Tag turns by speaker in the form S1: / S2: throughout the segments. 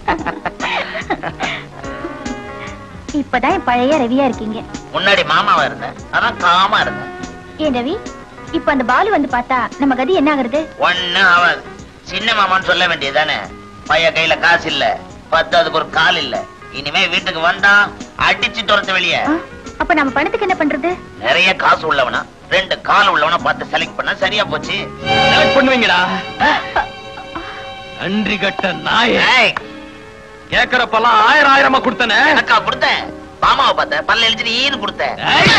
S1: இப்பதான் என் பழைய ரவியா இருக்கீங்க
S2: முன்னாடி மாமாவா இருந்தேன் அதான் காமா இருந்தேன்
S1: ஏன் ரவி இப்ப அந்த பாலு வந்து பார்த்தா நம்ம கதி என்ன ஆகுறது
S2: ஒண்ணும் ஆகாது சின்ன மாமான்னு சொல்ல வேண்டியதுதானே பையன் கையில காசு இல்ல பத்து அதுக்கு ஒரு கால் இல்ல இனிமே வீட்டுக்கு வந்தா அடிச்சு துரத்து வெளிய
S1: ஆ, அப்ப நம்ம பணத்துக்கு என்ன பண்றது
S2: நிறைய காசு உள்ளவனா ரெண்டு கால் உள்ளவனா பார்த்து செலக்ட் பண்ணா சரியா போச்சு
S3: செலக்ட் பண்ணுவீங்கடா நன்றி கட்ட நாய
S2: ஏய்,
S3: கேக்குறப்பெல்லாம் ஆயிரம் ஆயிரமா கொடுத்தனே
S2: எனக்கா கொடுத்தேன் மாமாவை பார்த்த பல்ல எழுதி ஈன்னு கொடுத்தேன்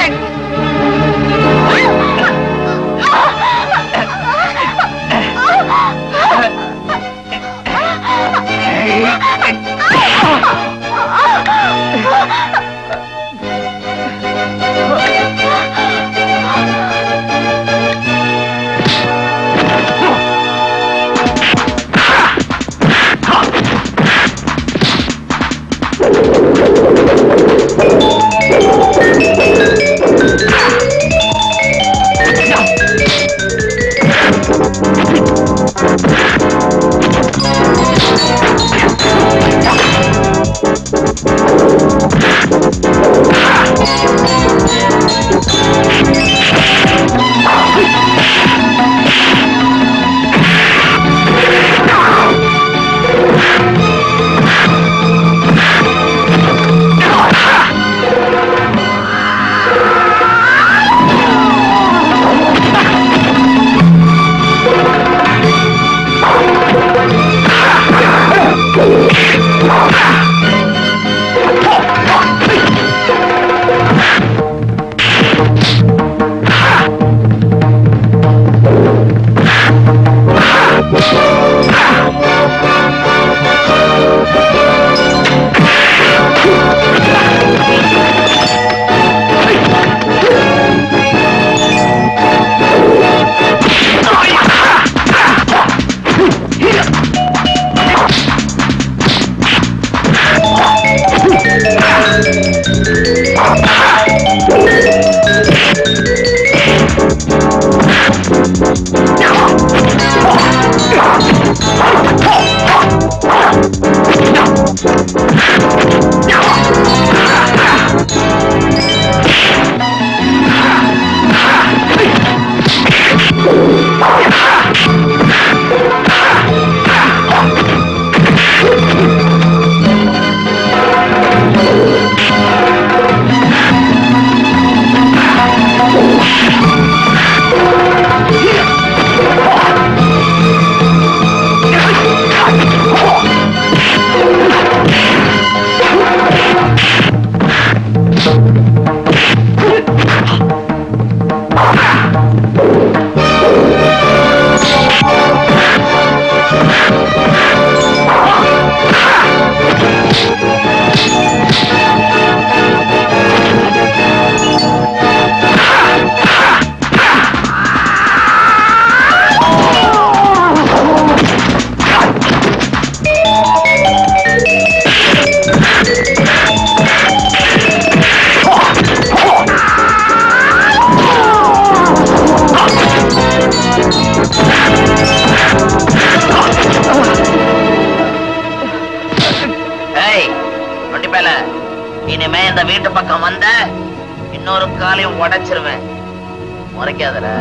S2: ஏய் நொண்டி பேல இனிமே இந்த வீட்டு பக்கம் வந்த இன்னொரு காலையும் உடைச்சிருவேன் முறைக்காதடா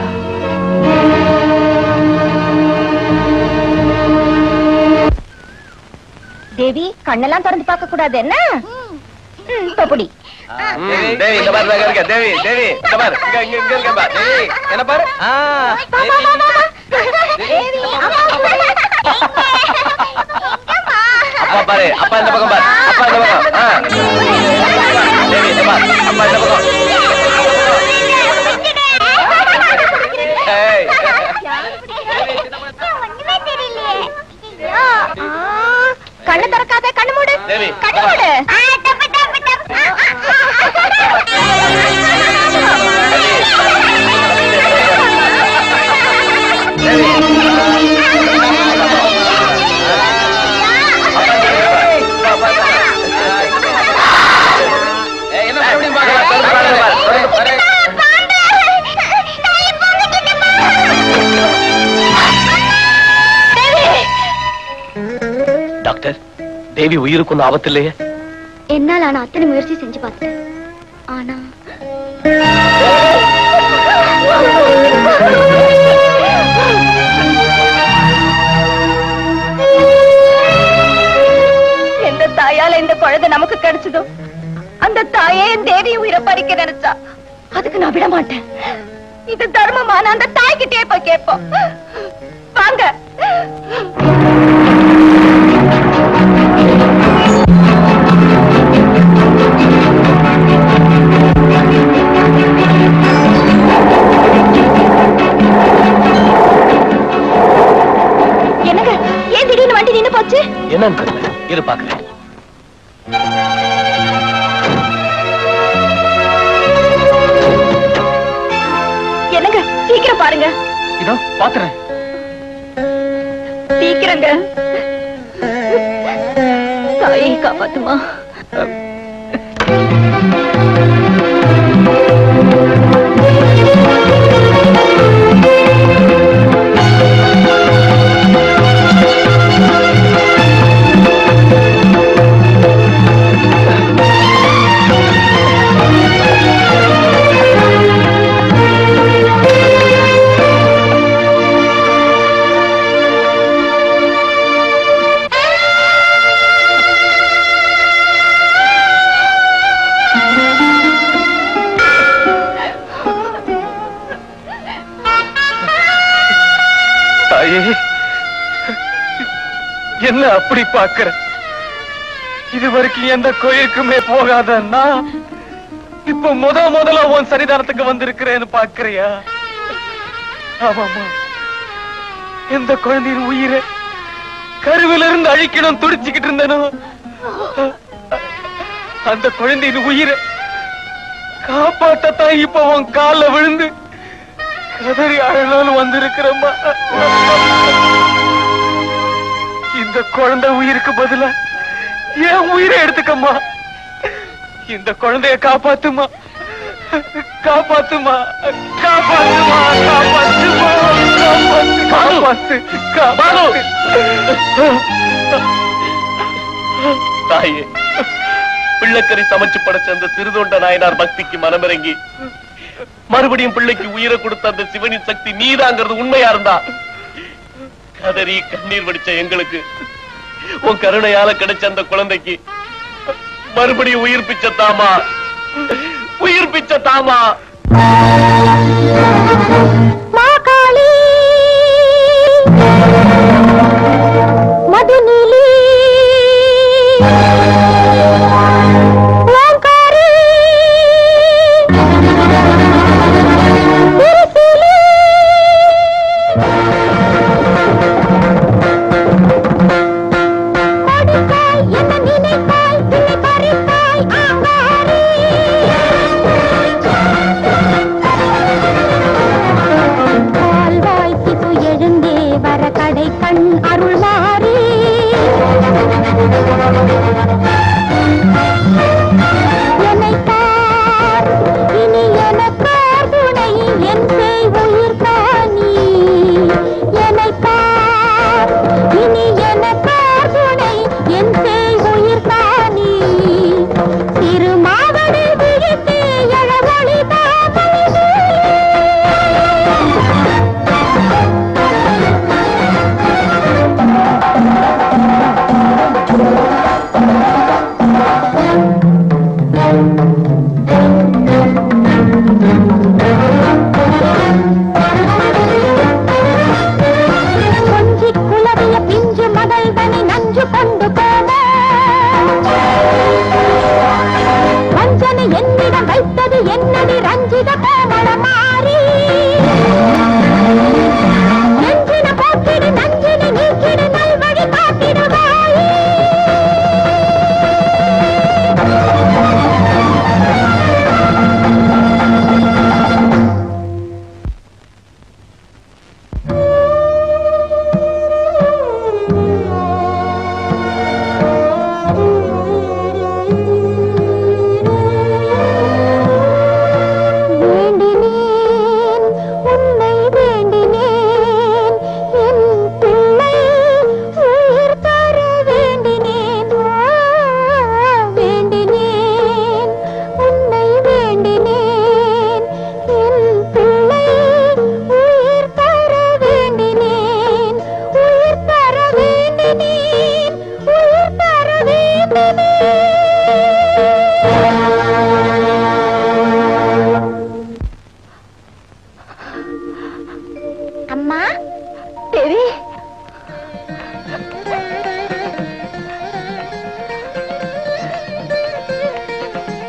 S1: தேவி கண்ணெல்லாம் திறந்து பார்க்க கூடாது என்ன ம், தொப்புடி
S3: தேவி இந்த பாரு இங்க இருக்க தேவி தேவி இந்த பாரு இங்க இங்க இங்க இருக்க பாரு தேவி என்ன பாரு ஆ,
S1: தேவி, அம்மா.
S3: அப்பா பாரு அப்பா இந்த பக்கம் பாரு அப்பா இந்த பக்கம் ஆ. தேவி இந்த பாரு அப்பா இந்த பக்கம் ஏய்
S1: ஒண்ணுமே தெரியலையே ஆ, ஆ, கண்ணு திறக்காத கண்ணு மூடு
S3: தேவி,
S1: கண்ணு
S3: வா.
S1: மூடு ஆ, தப்பு, தப்பு, தப்பு.
S3: ஏய், என்ன மறுபடியும் பார்க்கல? திறந்து பாரு, பாரு. திறந்து பாரு. டாக்டர் தேவி உயிருக்கு ஒன்றும் ஆபத்து இல்லையே
S1: என்னால் ஆனா அத்தனை முயற்சி செஞ்சு பார்த்தேன் ஆனா
S4: எந்த தாயால இந்த குழந்தை நமக்கு கிடைச்சதோ அந்த தாயே என் தேவி உயிரை பறிக்க நினைச்சா அதுக்கு நான் விட மாட்டேன் இது தர்மமான அந்த தாய்கிட்டே போய் கேட்போம் வாங்க என்னங்க ஏன் திடீர்னு வண்டி நின்னு போச்சு
S3: என்னன்னு தெரியல இரு பாக்குறேன்
S4: என்னங்க சீக்கிரம் பாருங்க
S3: இதோ பாத்துறேன்
S4: சீக்கிரங்க தாயை காப்பாத்துமா
S3: தாயே என்ன அப்படி பாக்குற இது வரைக்கும் எந்த கோயிலுக்குமே போகாதன்னா இப்ப முத முதல்ல உன் சரிதானத்துக்கு வந்திருக்கிறேன்னு பாக்குறியா ஆமாமா எந்த குழந்தையின் உயிரை கருவில இருந்து அழிக்கணும் துடிச்சுக்கிட்டு இருந்தனோ அந்த குழந்தையின் உயிரை காப்பாத்தத்தான் இப்ப உன் கால்ல விழுந்து கதறி அழலான்னு வந்திருக்கிறம்மா இந்த குழந்தை உயிருக்கு பதிலா என் உயிரை எடுத்துக்கம்மா இந்த குழந்தைய காப்பாத்துமா காப்பாத்துமா காப்பாத்துமா காப்பாத்துமா காப்பாத்து காப்பாத்து காப்பாத்து தாயே பிள்ளைக்கறி சமைச்சு படைச்ச அந்த சிறுதொண்ட நாயனார் பக்திக்கு மனமிறங்கி மறுபடியும் பிள்ளைக்கு உயிரை கொடுத்த அந்த சிவனின் சக்தி நீதாங்கிறது உண்மையா இருந்தா கதறி கண்ணீர் வடிச்ச எங்களுக்கு உன் கருணையால கிடைச்ச அந்த குழந்தைக்கு மறுபடியும் உயிர் பிச்ச தாமா உயிர் பிச்ச தாமா
S1: மாகாளி மதுநிலி ஓங்காரி திருசூலி கொடுத்தாய் என்ன நினைத்தாய் பிள்ளை பறித்தாய் ஆங்காரி கால்வாய் சிசு எழுந்தே வர கடை கண் அருள் மாறி என்னைத்தார் இனி எனக்கார் துணை என் செய் உயிர் காணி என்னைத்தார் இனி எனக்கார் துணை என் செய் உயிர் காணி திருமாவடி விழித்து எழவொளி தாமரை கொஞ்சி குளவிய பிஞ்சு மகள்தனை நஞ்சு கொண்டு போக வஞ்சனை என்னிடம் வைத்தது என்னடி ரஞ்சித கோமள மாறி நெஞ்சின போக்கிடு நஞ்சினை நீக்கிடு நல்வழி காட்டிடுவாய்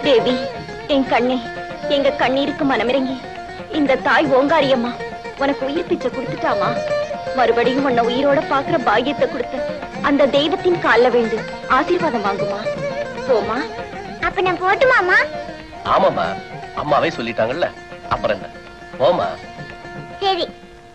S4: தேவி என் கண்ணே எங்க கண்ணீருக்கு மனமிறங்கி இந்த தாய் ஓங்காரியம்மா உனக்கு உயிர் பிச்சை கொடுத்துட்டாமா மறுபடியும் உன்னை உயிரோட பாக்குற பாக்கியத்தை கொடுத்து அந்த தெய்வத்தின் கால்ல வேண்டு ஆசீர்வாதம் வாங்குமா போமா
S1: அப்ப நான் போட்டுமாமா
S3: ஆமாமா அம்மாவே சொல்லிட்டாங்கல்ல அப்புறம் என்ன போமா
S1: சரி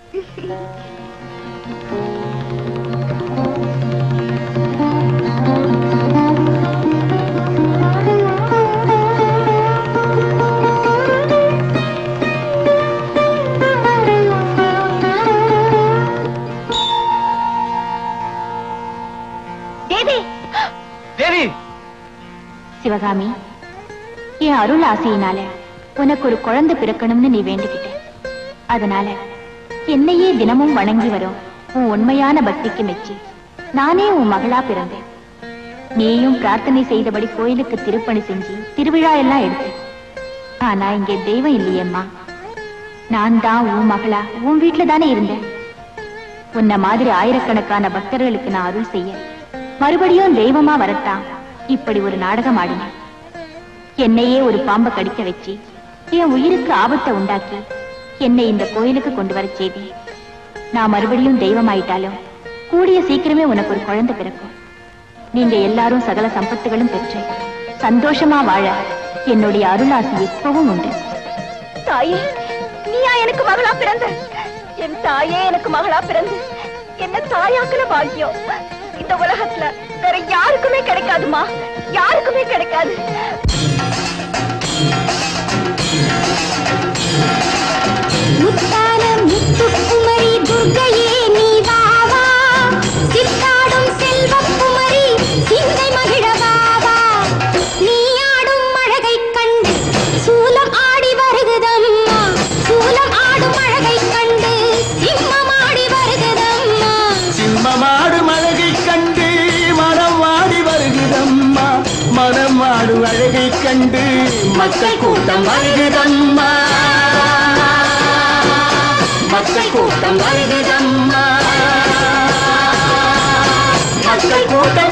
S4: தேவி
S3: தேவி
S4: சிவகாமி என் அருள் ஆசையினால உனக்கு ஒரு குழந்தை பிறக்கணும்னு நீ வேண்டிக்கிட்ட அதனால என்னையே தினமும் வணங்கி வரும் உன் உண்மையான பக்திக்கு மெச்சி நானே உன் மகளா பிறந்தேன் நீயும் பிரார்த்தனை செய்தபடி கோயிலுக்கு திருப்பணி செஞ்சு திருவிழா எல்லாம் எடுத்து ஆனா இங்கே தெய்வம் இல்லையேம்மா நான் தான் உன் மகளா உன் வீட்டுல தானே இருந்தேன் உன்ன மாதிரி ஆயிரக்கணக்கான பக்தர்களுக்கு நான் அருள் செய்ய மறுபடியும் தெய்வமா வரத்தான் இப்படி ஒரு நாடகம் ஆடினேன் என்னையே ஒரு பாம்பை கடிக்க வச்சு என் உயிருக்கு ஆபத்தை உண்டாக்கி என்னை இந்த கோயிலுக்கு கொண்டு வரச் செய்தி நான் மறுபடியும் தெய்வமாயிட்டாலும் கூடிய சீக்கிரமே உனக்கு ஒரு குழந்தை பிறக்கும் நீங்க எல்லாரும் சகல சம்பத்துகளும் பெற்று சந்தோஷமா வாழ என்னுடைய அருளாசி எப்பவும் உண்டு தாயே நீயா எனக்கு மகளா பிறந்த என் தாயே எனக்கு மகளா பிறந்து என்ன தாயாக்குன பாக்கியம் இந்த உலகத்துல வேற யாருக்குமே கிடைக்காதுமா யாருக்குமே கிடைக்காது
S1: முத்தான முத்துக்குமரி துர்க்கையே நீ வா வா சித்தாடும் செல்வக்குமரி சிந்தை மகிழ வா வா நீ ஆடும் அழகைக் கண்டு சூலம் ஆடி வருகுதம்மா சூலம் ஆடும் அழகைக் கண்டு சிம்மம் ஆடி வருகுதம்மா
S5: சிம்மமாடு அழகை கண்டு மனம் வாடி வருகிறம்மா மனம் வாடும் அழகை கண்டு மக்கள் கூட்டம் வருகிறம்மா மக்கள் கூட்டம் வருகிறம்மா மக்கள் கூட்டம்